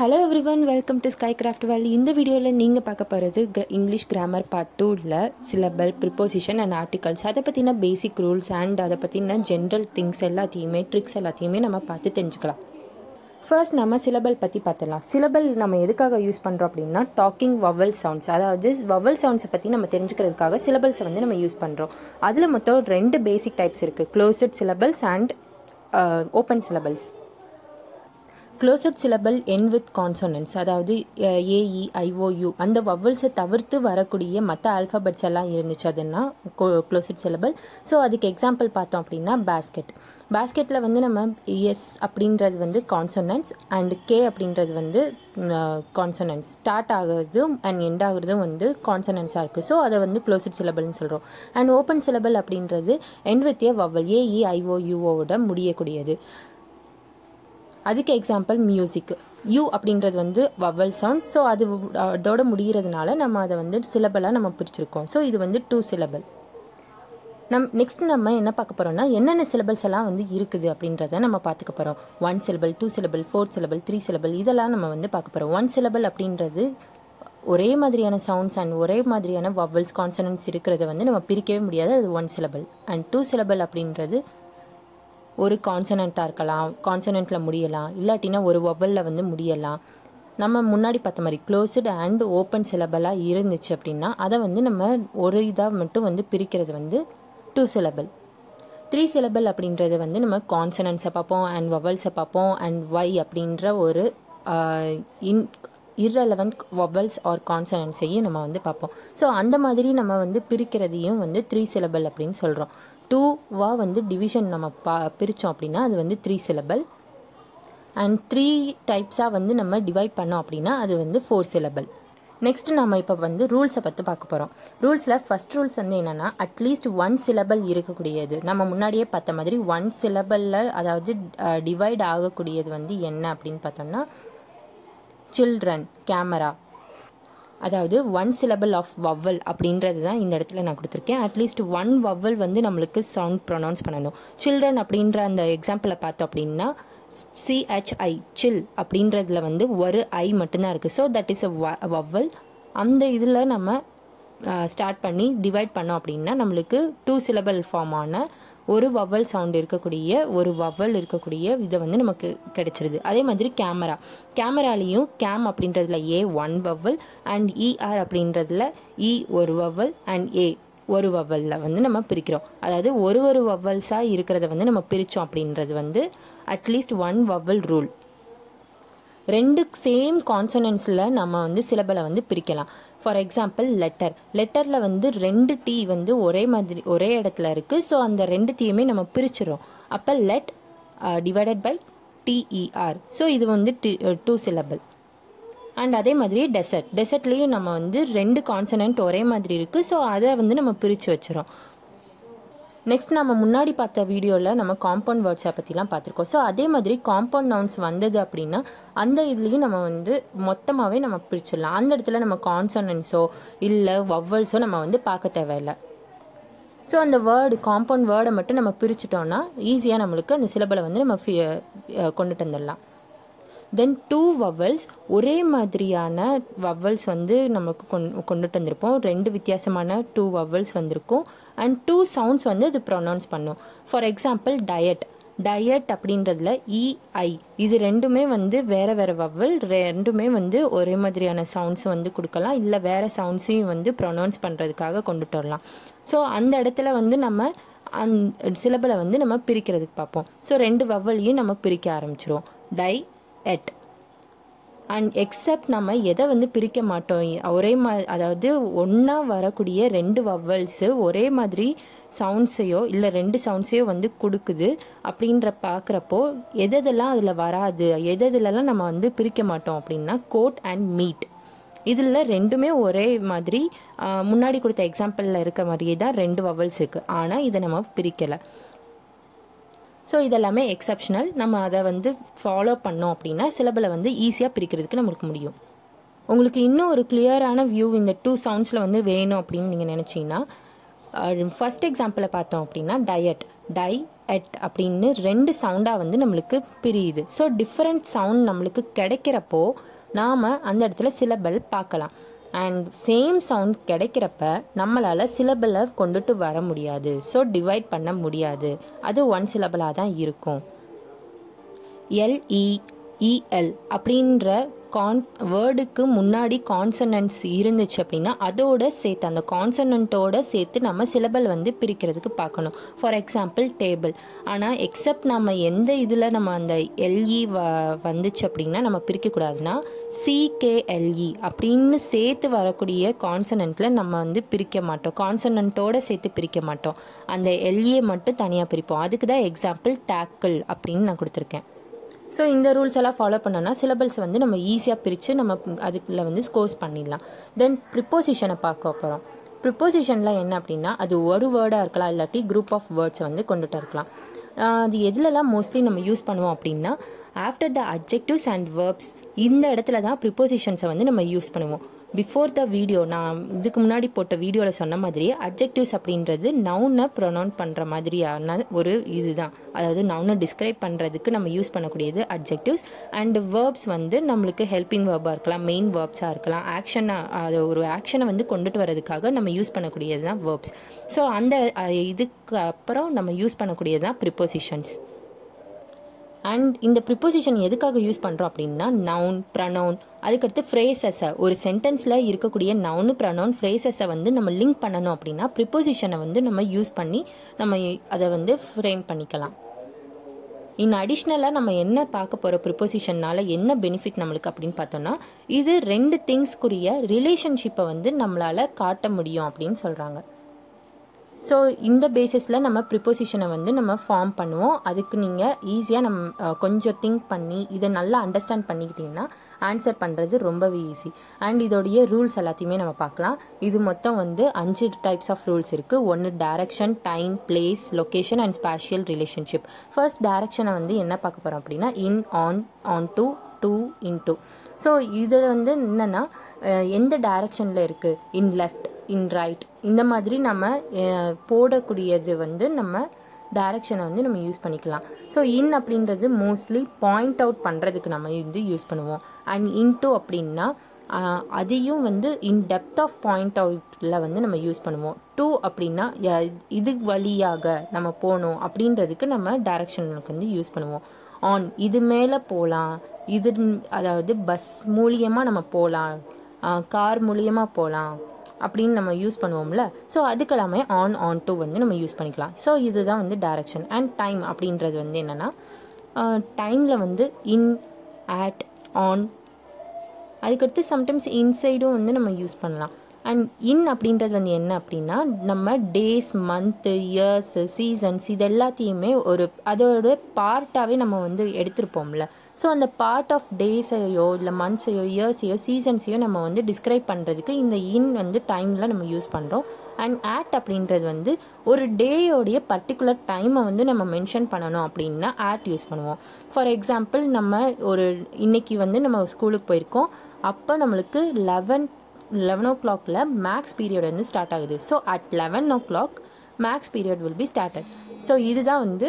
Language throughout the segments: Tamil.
hello everyone welcome to Sky Craft Valley இந்த வீடியோவில் நீங்கள் பார்க்க போகிறது கிர இங்கிலீஷ் கிராமர் பார்ட் டூவில் சிலபல் ப்ரிப்போசிஷன் அண்ட் ஆர்டிகல்ஸ் அதை பற்றின பேசிக் ரூல்ஸ் அண்ட் அதை பற்றின ஜென்ரல் திங்ஸ் எல்லாத்தையுமே ட்ரிக்ஸ் எல்லாத்தையுமே நம்ம பார்த்து தெரிஞ்சுக்கலாம் ஃபர்ஸ்ட் நம்ம சிலபல் பற்றி பார்த்துடலாம் சிலபல் நம்ம எதுக்காக யூஸ் பண்ணுறோம் அப்படின்னா டாக்கிங் வவல் சவுண்ட்ஸ் அதாவது வவல் சவுண்ட்ஸை பற்றி நம்ம தெரிஞ்சுக்கிறதுக்காக சிலபல்ஸை வந்து நம்ம யூஸ் பண்ணுறோம் அதில் மொத்தம் ரெண்டு பேசிக் டைப்ஸ் இருக்குது closed syllables and open syllables closed syllable end with consonants அதாவது ஏஇ ஐஓயு அந்த வவல்ஸை தவிர்த்து வரக்கூடிய மற்ற ஆல்ஃபபெட்ஸ் எல்லாம் இருந்துச்சு அதுன்னா க்ளோசட் சிலபல் ஸோ அதுக்கு எக்ஸாம்பிள் பார்த்தோம் அப்படின்னா பேஸ்கெட் பேஸ்கெட்டில் வந்து நம்ம எஸ் அப்படின்றது வந்து கான்சோனன்ஸ் அண்ட் கே அப்படின்றது வந்து கான்சோனன்ஸ் ஸ்டார்ட் ஆகுறதும் அண்ட் எண்ட் ஆகுறதும் வந்து கான்சனன்ஸாக இருக்குது ஸோ அதை வந்து க்ளோசட் சிலபல்னு சொல்கிறோம் அண்ட் ஓப்பன் சிலபல் அப்படின்றது end with a vowel A E ஐஓயுவோட முடியக்கூடியது அதுக்கு எக்ஸாம்பிள் மியூசிக் யூ அப்படின்றது வந்து வவல் சவுண்ட் ஸோ அது அதோட முடிகிறதுனால நம்ம அதை வந்து சிலபலாக நம்ம பிரிச்சிருக்கோம் ஸோ இது வந்து டூ சிலபல் நம் நெக்ஸ்ட் நம்ம என்ன பார்க்க போகிறோம்னா என்னென்ன சிலபல்ஸ் எல்லாம் வந்து இருக்குது அப்படின்றத நம்ம பார்த்துக்க போகிறோம் one syllable two syllable four syllable three syllable இதெல்லாம் நம்ம வந்து பார்க்க போகிறோம் ஒன் சிலபல் அப்படின்றது ஒரே மாதிரியான சவுண்ட்ஸ் அண்ட் ஒரே மாதிரியான வவல்ஸ் கான்சனன்ஸ் இருக்கிறத வந்து நம்ம பிரிக்கவே முடியாது அது one syllable and two syllable அப்படின்றது ஒரு கான்சனண்ட்டாக இருக்கலாம் கான்சனண்ட்டில் முடியலாம் இல்லாட்டினா ஒரு ஒவலில் வந்து முடியலாம் நம்ம முன்னாடி பார்த்த மாதிரி க்ளோஸ்டு அண்ட் ஓப்பன் சிலபலாக இருந்துச்சு அப்படின்னா அதை வந்து நம்ம ஒரு இதாக மட்டும் வந்து பிரிக்கிறது வந்து டூ சிலபல் த்ரீ சிலபல் அப்படின்றது வந்து நம்ம கான்சனன்ஸை பார்ப்போம் அண்ட் வவல்ஸை பார்ப்போம் அண்ட் ஒய் அப்படின்ற ஒரு இன் இர்ரெலவெண்ட் வவல்ஸ் ஆர் கான்சனன்ஸையும் நம்ம வந்து பார்ப்போம் ஸோ அந்த மாதிரி நம்ம வந்து பிரிக்கிறதையும் வந்து த்ரீ சிலபல் அப்படின்னு சொல்கிறோம் டூவாக வந்து டிவிஷன் நம்ம பா பிரித்தோம் அப்படின்னா அது வந்து த்ரீ சிலபல் அண்ட் த்ரீ டைப்ஸாக வந்து நம்ம டிவைட் பண்ணோம் அப்படின்னா அது வந்து ஃபோர் சிலபல் நெக்ஸ்ட் நம்ம இப்போ வந்து ரூல்ஸை பற்றி பார்க்க போகிறோம் ரூல்ஸில் ஃபஸ்ட் ரூல்ஸ் வந்து என்னென்னா அட்லீஸ்ட் ஒன் சிலபல் இருக்கக்கூடியது நம்ம முன்னாடியே பார்த்த மாதிரி ஒன் சிலபலில் அதாவது டிவைட் ஆகக்கூடியது வந்து என்ன அப்படின்னு பார்த்தோம்னா சில்ட்ரன் கேமரா அதாவது ஒன் சிலபல் ஆஃப் வவ்வல் அப்படின்றது தான் இந்த இடத்துல நான் கொடுத்துருக்கேன் அட்லீஸ்ட் ஒன் வவ்வல் வந்து நம்மளுக்கு சவுண்ட் ப்ரொனவுன்ஸ் பண்ணணும் சில்ட்ரன் அப்படின்ற அந்த எக்ஸாம்பிளை பார்த்தோம் அப்படின்னா சிஹெச்ஐ சில் அப்படின்றதுல வந்து ஒரு ஐ மட்டும்தான் இருக்குது so that is a vowel அந்த இதில் நம்ம ஸ்டார்ட் பண்ணி டிவைட் பண்ணோம் அப்படின்னா நம்மளுக்கு டூ சிலபல் ஃபார்மான ஒரு வவ்வல் சவுண்ட் இருக்கக்கூடிய ஒரு வவ்வல் இருக்கக்கூடிய இதை வந்து நமக்கு கிடைச்சிருது அதே மாதிரி கேமரா கேமராலேயும் கேம் அப்படின்றதுல A one vowel and E R அப்படின்றதுல இ ஒரு வவ்வல் அண்ட் ஏ ஒரு வவ்வலில் வந்து நம்ம பிரிக்கிறோம் அதாவது ஒரு ஒரு வவ்வல்ஸாக இருக்கிறத வந்து நம்ம பிரித்தோம் அப்படின்றது வந்து அட்லீஸ்ட் ஒன் வவ்வல் ரூல் ரெண்டு சேம் கான்சனன்ஸில் நம்ம வந்து சிலபலை வந்து பிரிக்கலாம் ஃபார் எக்ஸாம்பிள் லெட்டர் லெட்டரில் வந்து ரெண்டு டீ வந்து ஒரே மாதிரி ஒரே இடத்துல இருக்குது ஸோ அந்த ரெண்டு டீயுமே நம்ம பிரிச்சிடும் அப்போ let divided by T E R so இது வந்து டி டூ சிலபல் அண்ட் அதே மாதிரி டெசர்ட் டெசர்ட்லேயும் நம்ம வந்து ரெண்டு கான்சனன்ட் ஒரே மாதிரி இருக்குது ஸோ அதை வந்து நம்ம பிரித்து வச்சிடும் நெக்ஸ்ட் நம்ம முன்னாடி பார்த்த வீடியோவில் நம்ம காம்பவுண்ட் வேர்ட்ஸை பற்றிலாம் பார்த்துருக்கோம் ஸோ அதே மாதிரி காம்பவுண்ட் நவுன்ஸ் வந்தது அப்படின்னா அந்த இதுலேயும் நம்ம வந்து மொத்தமாகவே நம்ம பிரிச்சிடலாம் அந்த இடத்துல நம்ம கான்சனன்ஸோ இல்லை வவ்வல்ஸோ நம்ம வந்து பார்க்க தேவையில்லை ஸோ அந்த வேர்டு காம்பவுண்ட் வேர்டை மட்டும் நம்ம பிரிச்சிட்டோம்னா ஈஸியாக நம்மளுக்கு அந்த சிலபலை வந்து நம்ம கொண்டுட்டு வந்துடலாம் தென் டூ வவல்ஸ் ஒரே மாதிரியான வவல்ஸ் வந்து நமக்கு கொண் கொண்டுட்டு வந்திருப்போம் ரெண்டு வித்தியாசமான டூ வவல்ஸ் வந்திருக்கும் அண்ட் டூ சவுண்ட்ஸ் வந்து அது ப்ரொனவுன்ஸ் பண்ணும் ஃபார் எக்ஸாம்பிள் டயட் டயட் அப்படின்றதுல இஐ இது ரெண்டுமே வந்து வேறு வேறு வவல் ரெண்டுமே வந்து ஒரே மாதிரியான சவுண்ட்ஸ் வந்து கொடுக்கலாம் இல்லை வேறு சவுண்ட்ஸையும் வந்து ப்ரொனவுன்ஸ் பண்ணுறதுக்காக கொண்டுட்டு வரலாம் ஸோ அந்த இடத்துல வந்து நம்ம அந் சிலபலை வந்து நம்ம பிரிக்கிறதுக்கு பார்ப்போம் ஸோ ரெண்டு வவ்வலையும் நம்ம பிரிக்க ஆரம்பிச்சிருவோம் டை எட் அண்ட் எக்ஸப்ட் நம்ம எதை வந்து பிரிக்க மாட்டோம் ஒரே மா அதாவது ஒன்றா வரக்கூடிய ரெண்டு வவ்வல்ஸு ஒரே மாதிரி சவுண்ட்ஸையோ இல்லை ரெண்டு சவுண்ட்ஸையோ வந்து கொடுக்குது அப்படின்ற பார்க்குறப்போ எதெல்லாம் அதில் வராது எதெல்லாம் நம்ம வந்து பிரிக்க மாட்டோம் அப்படின்னா கோட் அண்ட் மீட் இதில் ரெண்டுமே ஒரே மாதிரி முன்னாடி கொடுத்த எக்ஸாம்பிளில் இருக்க மாதிரியே தான் ரெண்டு வவல்ஸ் இருக்குது ஆனால் இதை நம்ம பிரிக்கலை ஸோ இதெல்லாமே எக்ஸப்ஷனல் நம்ம அதை வந்து ஃபாலோ பண்ணோம் அப்படின்னா சிலபலை வந்து ஈஸியாக பிரிக்கிறதுக்கு நம்மளுக்கு முடியும் உங்களுக்கு இன்னும் ஒரு கிளியரான வியூ இந்த டூ சவுண்ட்ஸில் வந்து வேணும் அப்படின்னு நீங்கள் நினச்சிங்கன்னா ஃபஸ்ட் எக்ஸாம்பிளை பார்த்தோம் அப்படின்னா டயட் டை எட் அப்படின்னு ரெண்டு சவுண்டாக வந்து நம்மளுக்கு பிரியுது ஸோ டிஃப்ரெண்ட் சவுண்ட் நம்மளுக்கு கிடைக்கிறப்போ நாம் அந்த இடத்துல சிலபல் பார்க்கலாம் அண்ட் சேம் சவுண்ட் கிடைக்கிறப்ப நம்மளால் சிலபலை கொண்டுட்டு வர முடியாது ஸோ டிவைட் பண்ண முடியாது அது ஒன் சிலபலாக தான் இருக்கும் எல்இ இஎல் அப்படின்ற கான் வேர்டுக்கு முன்னாடி கான்சனன்ட்ஸ் இருந்துச்சு அப்படின்னா அதோட சேர்த்து அந்த கான்சனண்ட்டோட சேர்த்து நம்ம சிலபல் வந்து பிரிக்கிறதுக்கு பார்க்கணும் ஃபார் எக்ஸாம்பிள் டேபிள் ஆனால் எக்ஸப்ட் நம்ம எந்த இதில் நம்ம அந்த எல்இ வ வந்துச்சு அப்படின்னா நம்ம பிரிக்கக்கூடாதுன்னா சிகேஎல்இ அப்படின்னு சேர்த்து வரக்கூடிய கான்சனண்ட்டில் நம்ம வந்து பிரிக்க மாட்டோம் கான்சனண்ட்டோட சேர்த்து பிரிக்க மாட்டோம் அந்த எல்இயை மட்டும் தனியாக பிரிப்போம் அதுக்கு தான் எக்ஸாம்பிள் டேக்கிள் அப்படின்னு நான் கொடுத்துருக்கேன் ஸோ இந்த ரூல்ஸ் எல்லாம் ஃபாலோ பண்ணோன்னா சிலபல்ஸ் வந்து நம்ம ஈஸியாக பிரித்து நம்ம அதுக்குள்ளே வந்து ஸ்கோர்ஸ் பண்ணிடலாம் தென் ப்ரிப்போசிஷனை பார்க்க போகிறோம் ப்ரிப்போசிஷனில் என்ன அப்படின்னா அது ஒரு வேர்டாக இருக்கலாம் இல்லாட்டி குரூப் ஆஃப் வேர்ட்ஸை வந்து கொண்டுட்டு இருக்கலாம் அது எதுலலாம் மோஸ்ட்லி நம்ம யூஸ் பண்ணுவோம் அப்படின்னா after the objectives and verbs இந்த இடத்துல தான் ப்ரிப்போசிஷன்ஸை வந்து நம்ம யூஸ் பண்ணுவோம் பிஃபோர் த வீடியோ நான் இதுக்கு முன்னாடி போட்ட வீடியோவில் சொன்ன மாதிரி அப்ஜெக்டிவ்ஸ் அப்படின்றது நவுனை ப்ரொனவுன் பண்ணுற மாதிரியான ஒரு இதுதான் அதாவது நவுனை டிஸ்கிரைப் பண்ணுறதுக்கு நம்ம யூஸ் பண்ணக்கூடியது அப்ஜெக்டிவ்ஸ் அண்ட் வேர்ப்ஸ் வந்து நம்மளுக்கு ஹெல்பிங் வேர்பாக இருக்கலாம் மெயின் வேர்ப்ஸாக இருக்கலாம் ஆக்ஷனாக அது ஒரு ஆக்ஷனை வந்து கொண்டுட்டு வரதுக்காக நம்ம யூஸ் பண்ணக்கூடியது தான் வேர்ப்ஸ் ஸோ அந்த இதுக்கு அப்புறம் நம்ம யூஸ் பண்ணக்கூடியது தான் ப்ரிப்போசிஷன்ஸ் அண்ட் இந்த ப்ரிப்போசிஷன் எதுக்காக யூஸ் பண்ணுறோம் அப்படின்னா நவுன் ப்ரனவுன் அதுக்கடுத்து ஃப்ரேசஸை ஒரு சென்டென்ஸில் இருக்கக்கூடிய நவுனு ப்ரனவுன் ஃப்ரேசஸை வந்து நம்ம லிங்க் பண்ணணும் அப்படின்னா ப்ரிப்போசிஷனை வந்து நம்ம யூஸ் பண்ணி நம்ம அதை வந்து ஃப்ரேம் பண்ணிக்கலாம் இன் அடிஷ்னலாக நம்ம என்ன பார்க்க போகிற ப்ரிப்போசிஷனால் என்ன பெனிஃபிட் நம்மளுக்கு அப்படின்னு பார்த்தோன்னா இது ரெண்டு திங்ஸ்க்குரிய ரிலேஷன்ஷிப்பை வந்து நம்மளால் காட்ட முடியும் அப்படின்னு சொல்கிறாங்க ஸோ இந்த பேசிஸில் நம்ம ப்ரிப்போசிஷனை வந்து நம்ம ஃபார்ம் பண்ணுவோம் அதுக்கு நீங்கள் ஈஸியாக நம்ம கொஞ்சம் திங்க் பண்ணி இதை நல்லா அண்டர்ஸ்டாண்ட் பண்ணிக்கிட்டிங்கன்னா ஆன்சர் பண்ணுறது ரொம்பவே ஈஸி அண்ட் இதோடைய ரூல்ஸ் எல்லாத்தையுமே நம்ம பார்க்கலாம் இது மொத்தம் வந்து அஞ்சு டைப்ஸ் ஆஃப் ரூல்ஸ் இருக்குது ஒன்று direction time place location and spatial relationship first டேரக்ஷனை வந்து என்ன பார்க்க போகிறோம் அப்படின்னா in on on to to into so இதில் வந்து என்னென்னா எந்த டைரக்ஷனில் இருக்குது இன் லெஃப்ட் இன் ரைட் இந்த மாதிரி நம்ம போடக்கூடியது வந்து நம்ம டைரக்ஷனை வந்து நம்ம யூஸ் பண்ணிக்கலாம் ஸோ இன் அப்படின்றது மோஸ்ட்லி பாயிண்ட் அவுட் பண்ணுறதுக்கு நம்ம வந்து யூஸ் பண்ணுவோம் அண்ட் இன்டூ அப்படின்னா அதையும் வந்து இன் டெப்த் ஆஃப் பாயிண்ட் அவுட்டில் வந்து நம்ம யூஸ் பண்ணுவோம் டூ அப்படின்னா இது வழியாக நம்ம போகணும் அப்படின்றதுக்கு நம்ம டைரக்ஷனுக்கு வந்து யூஸ் பண்ணுவோம் ஆன் இது மேலே போகலாம் இது அதாவது பஸ் மூலியமாக நம்ம போகலாம் கார் மூலியமாக போகலாம் அப்படின்னு நம்ம யூஸ் பண்ணுவோம்ல ஸோ அதுக்கெல்லாமே ஆன் ஆன் டூ வந்து நம்ம யூஸ் பண்ணிக்கலாம் ஸோ இதுதான் வந்து டைரக்ஷன் அண்ட் டைம் அப்படின்றது வந்து என்னென்னா டைமில் வந்து இன் ஆட் ஆன் அதுக்கடுத்து சம்டைம்ஸ் இன்சைடும் வந்து நம்ம யூஸ் பண்ணலாம் அண்ட் இன் அப்படின்றது வந்து என்ன அப்படின்னா நம்ம டேஸ் மந்த்து இயர்ஸு சீசன்ஸ் இது எல்லாத்தையுமே ஒரு அதோட பார்ட்டாகவே நம்ம வந்து எடுத்திருப்போம்ல ஸோ அந்த பார்ட் ஆஃப் டேஸையோ இல்லை மந்த்ஸையோ இயர்ஸையோ சீசன்ஸையோ நம்ம வந்து டிஸ்கிரைப் பண்ணுறதுக்கு இந்த இன் வந்து டைமில் நம்ம யூஸ் பண்ணுறோம் அண்ட் ஆட் அப்படின்றது வந்து ஒரு டேயோடைய பர்டிகுலர் டைமை வந்து நம்ம மென்ஷன் பண்ணணும் அப்படின்னா ஆட் யூஸ் பண்ணுவோம் ஃபார் எக்ஸாம்பிள் நம்ம ஒரு இன்னைக்கு வந்து நம்ம ஸ்கூலுக்கு போயிருக்கோம் அப்போ நம்மளுக்கு லெவன் லெவன் ஓ கிளாக்ல மேக்ஸ் பீரியட் வந்து ஸ்டார்ட் ஆகுது so at eleven o'clock maths period will be started so இதுதான் வந்து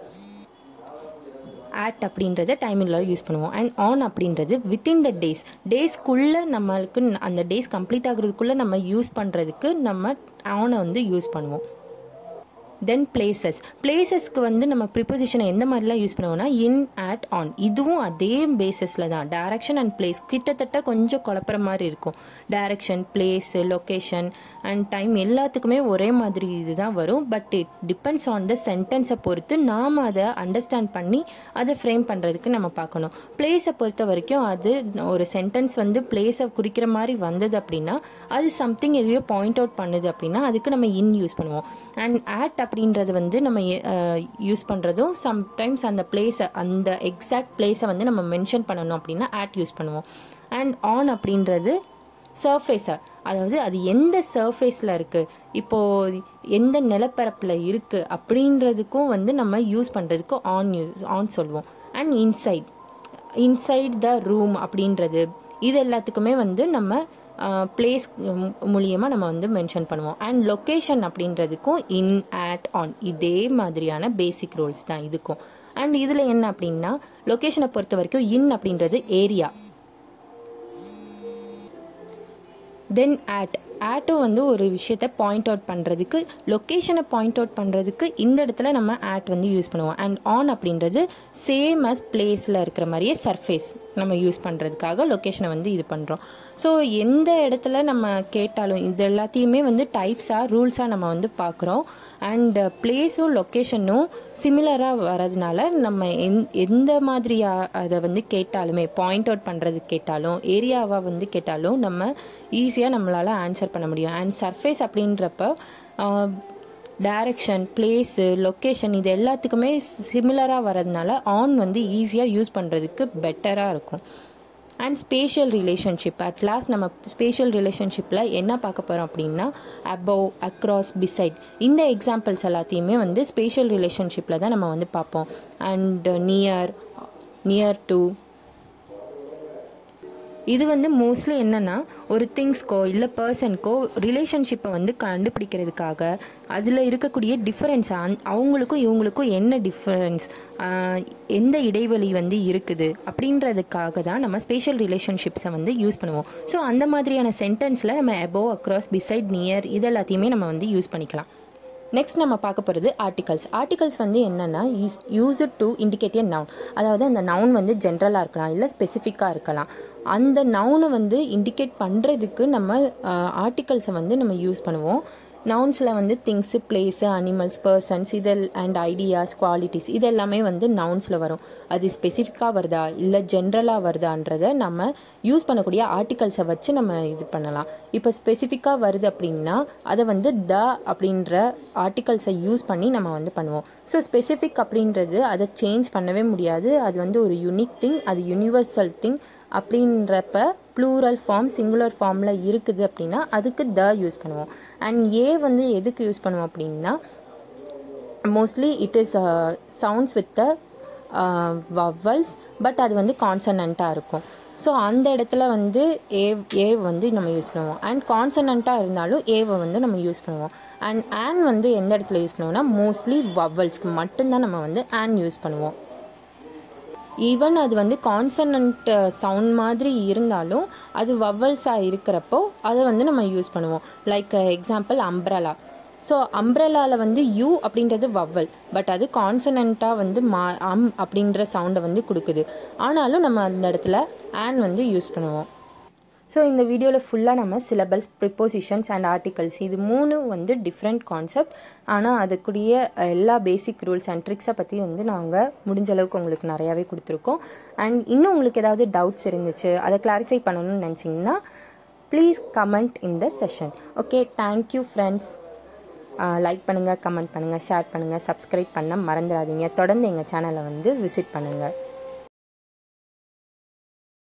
ஆட் அப்படின்றத டைமில் யூஸ் பண்ணுவோம் அண்ட் ஆன் அப்படின்றது வித்தின் த டேஸ் டேஸ்க்குள்ளே நம்மளுக்கு அந்த டேஸ் கம்ப்ளீட் ஆகுறதுக்குள்ளே நம்ம யூஸ் பண்ணுறதுக்கு நம்ம ஆனை வந்து யூஸ் பண்ணுவோம் தென் பிளேசஸ் பிளேசஸ்க்கு வந்து நம்ம ப்ரிப்போசிஷனை எந்த மாதிரிலாம் யூஸ் பண்ணுவோம்னா இன் ஆட் ஆன் இதுவும் அதே பேசிஸில் தான் டைரக்ஷன் அண்ட் பிளேஸ் கிட்டத்தட்ட கொஞ்சம் குழப்புற மாதிரி இருக்கும் direction place location and time எல்லாத்துக்குமே ஒரே மாதிரி இதுதான் வரும் but it depends on the சென்டென்ஸை பொறுத்து நாம் அதை அண்டர்ஸ்டாண்ட் பண்ணி அதை ஃப்ரேம் பண்ணுறதுக்கு நம்ம பார்க்கணும் பிளேஸை பொறுத்த வரைக்கும் அது ஒரு சென்டென்ஸ் வந்து பிளேஸை குறிக்கிற மாதிரி வந்தது அப்படின்னா அது சம்திங் எதையோ பாயிண்ட் அவுட் பண்ணுது அப்படின்னா அதுக்கு நம்ம இன் யூஸ் பண்ணுவோம் அண்ட் ஆட் அப்படின்றது வந்து நம்ம யூஸ் பண்ணுறதும் சம்டைம்ஸ் அந்த பிளேஸை அந்த எக்ஸாக்ட் பிளேஸை வந்து நம்ம மென்ஷன் பண்ணணும் அப்படின்னா ஆட் யூஸ் பண்ணுவோம் அண்ட் ஆன் அப்படின்றது சர்ஃபேஸை அதாவது அது எந்த சர்ஃபேஸில் இருக்குது இப்போது எந்த நிலப்பரப்பில் இருக்குது அப்படின்றதுக்கும் வந்து நம்ம யூஸ் பண்ணுறதுக்கு ஆன் யூஸ் ஆன் சொல்லுவோம் and inside inside the room அப்படின்றது இது எல்லாத்துக்குமே வந்து நம்ம பிளேஸ் மூலியமாக நம்ம வந்து மென்ஷன் பண்ணுவோம் அண்ட் லொக்கேஷன் அப்படின்றதுக்கும் இன் ஆட் ஆன் இதே மாதிரியான பேசிக் ரூல்ஸ் தான் இதுக்கும் அண்ட் இதில் என்ன அப்படின்னா லொக்கேஷனை பொறுத்த வரைக்கும் இன் அப்படின்றது ஏரியா தென் ஆட் ஆட்டும் வந்து ஒரு விஷயத்தை பாயிண்ட் அவுட் பண்ணுறதுக்கு லொக்கேஷனை பாயிண்ட் அவுட் பண்ணுறதுக்கு இந்த இடத்துல நம்ம ஆட் வந்து யூஸ் பண்ணுவோம் அண்ட் ஆன் அப்படின்றது சேம் அஸ் பிளேஸில் இருக்கிற மாதிரியே சர்ஃபேஸ் நம்ம யூஸ் பண்ணுறதுக்காக லொக்கேஷனை வந்து இது பண்ணுறோம் ஸோ எந்த இடத்துல நம்ம கேட்டாலும் இது எல்லாத்தையுமே வந்து டைப்ஸாக ரூல்ஸாக நம்ம வந்து பார்க்குறோம் அண்ட் பிளேஸும் லொக்கேஷனும் சிமிலராக வரதுனால நம்ம எந் எந்த மாதிரியாக அதை வந்து கேட்டாலுமே பாயிண்ட் அவுட் பண்ணுறது கேட்டாலும் ஏரியாவை வந்து கேட்டாலும் நம்ம ஈஸியாக நம்மளால் ஆன்சர் பண்ண முடியும் அண்ட் சர்ஃபேஸ் அப்படின்றப்ப டைரக்ஷன் பிளேஸு லொக்கேஷன் இது எல்லாத்துக்குமே சிமிலராக வரதுனால ஆன் வந்து ஈஸியாக யூஸ் பண்ணுறதுக்கு பெட்டராக இருக்கும் and spatial relationship at last நம்ம ஸ்பேஷியல் ரிலேஷன்ஷிப்பில் என்ன பார்க்க போகிறோம் அப்படின்னா அபவ் அக்ராஸ் பிசைட் இந்த எக்ஸாம்பிள்ஸ் எல்லாத்தையுமே வந்து ஸ்பேஷியல் ரிலேஷன்ஷிப்பில் தான் நம்ம வந்து பார்ப்போம் அண்ட் நியர் நியர் டு இது வந்து மோஸ்ட்லி என்னென்னா ஒரு திங்ஸ்க்கோ இல்லை பர்சனுக்கோ ரிலேஷன்ஷிப்பை வந்து கண்டுபிடிக்கிறதுக்காக அதில் இருக்கக்கூடிய டிஃப்ரென்ஸ் அந் அவங்களுக்கும் இவங்களுக்கும் என்ன டிஃப்ரென்ஸ் எந்த இடைவெளி வந்து இருக்குது அப்படின்றதுக்காக தான் நம்ம ஸ்பேஷியல் ரிலேஷன்ஷிப்ஸை வந்து யூஸ் பண்ணுவோம் ஸோ அந்த மாதிரியான சென்டென்ஸில் நம்ம அபோவ் அக்ராஸ் பிசைட் நியர் இது எல்லாத்தையுமே நம்ம வந்து யூஸ் பண்ணிக்கலாம் நெக்ஸ்ட் நம்ம பார்க்க போகிறது ஆர்டிகல்ஸ் ஆர்டிகல்ஸ் வந்து என்னென்னா use use to indicate a noun அதாவது அந்த நவுன் வந்து ஜென்ரலாக இருக்கலாம் இல்லை ஸ்பெசிஃபிக்காக இருக்கலாம் அந்த நவுனை வந்து இண்டிகேட் பண்ணுறதுக்கு நம்ம ஆர்டிகல்ஸை வந்து நம்ம யூஸ் பண்ணுவோம் நவுன்ஸில் வந்து திங்ஸு பிளேஸு அனிமல்ஸ் பர்சன்ஸ் இதெல் அண்ட் ஐடியாஸ் குவாலிட்டிஸ் இது எல்லாமே வந்து நவுன்ஸில் வரும் அது ஸ்பெசிஃபிக்காக வருதா இல்லை ஜென்ரலாக வருதான்றதை நம்ம யூஸ் பண்ணக்கூடிய ஆர்டிகல்ஸை வச்சு நம்ம இது பண்ணலாம் இப்போ ஸ்பெசிஃபிக்காக வருது அப்படின்னா அதை வந்து த அப்படின்ற ஆர்டிகல்ஸை யூஸ் பண்ணி நம்ம வந்து பண்ணுவோம் ஸோ ஸ்பெசிஃபிக் அப்படின்றது அதை சேஞ்ச் பண்ணவே முடியாது அது வந்து ஒரு யூனிக் திங் அது யூனிவர்சல் திங் அப்படின்றப்ப ப்ளூரல் ஃபார்ம் சிங்குலர் ஃபார்மில் இருக்குது அப்படின்னா அதுக்கு த யூஸ் பண்ணுவோம் அண்ட் ஏ வந்து எதுக்கு யூஸ் பண்ணுவோம் அப்படின்னா mostly it is sounds with the vowels but அது வந்து கான்சனண்ட்டாக இருக்கும் ஸோ அந்த இடத்துல வந்து ஏ ஏ வந்து நம்ம யூஸ் பண்ணுவோம் அண்ட் கான்சனண்ட்டாக இருந்தாலும் ஏவை வந்து நம்ம யூஸ் பண்ணுவோம் அண்ட் ஆன் வந்து எந்த இடத்துல யூஸ் பண்ணுவோம்னா மோஸ்ட்லி வவல்ஸ்க்கு மட்டும்தான் நம்ம வந்து ஆன் யூஸ் பண்ணுவோம் ஈவன் அது வந்து கான்சனண்ட் சவுண்ட் மாதிரி இருந்தாலும் அது வவல்ஸாக இருக்கிறப்போ அதை வந்து நம்ம யூஸ் பண்ணுவோம் லைக் எக்ஸாம்பிள் அம்ப்ரலா ஸோ அம்ப்ரலாவில் வந்து யூ அப்படின்றது வவ்வல் பட் அது கான்சனண்ட்டாக வந்து மா அம் அப்படின்ற சவுண்டை வந்து கொடுக்குது ஆனாலும் நம்ம அந்த இடத்துல ஆன் வந்து யூஸ் பண்ணுவோம் ஸோ இந்த வீடியோவில் ஃபுல்லாக நம்ம சிலபல்ஸ் ப்ரிப்போசிஷன்ஸ் அண்ட் ஆர்டிகல்ஸ் இது மூணு வந்து டிஃப்ரெண்ட் கான்செப்ட் ஆனால் அதுக்குரிய எல்லா பேசிக் ரூல்ஸ் அண்ட் ட்ரிக்ஸை பற்றி வந்து நாங்கள் முடிஞ்ச அளவுக்கு உங்களுக்கு நிறையாவே கொடுத்துருக்கோம் அண்ட் இன்னும் உங்களுக்கு ஏதாவது டவுட்ஸ் இருந்துச்சு அதை கிளாரிஃபை பண்ணணும்னு நினச்சிங்கன்னா please comment in the session okay thank you friends like பண்ணுங்கள் கமெண்ட் பண்ணுங்கள் ஷேர் பண்ணுங்கள் சப்ஸ்கிரைப் பண்ண மறந்துடாதீங்க தொடர்ந்து எங்கள் சேனலை வந்து விசிட் பண்ணுங்கள்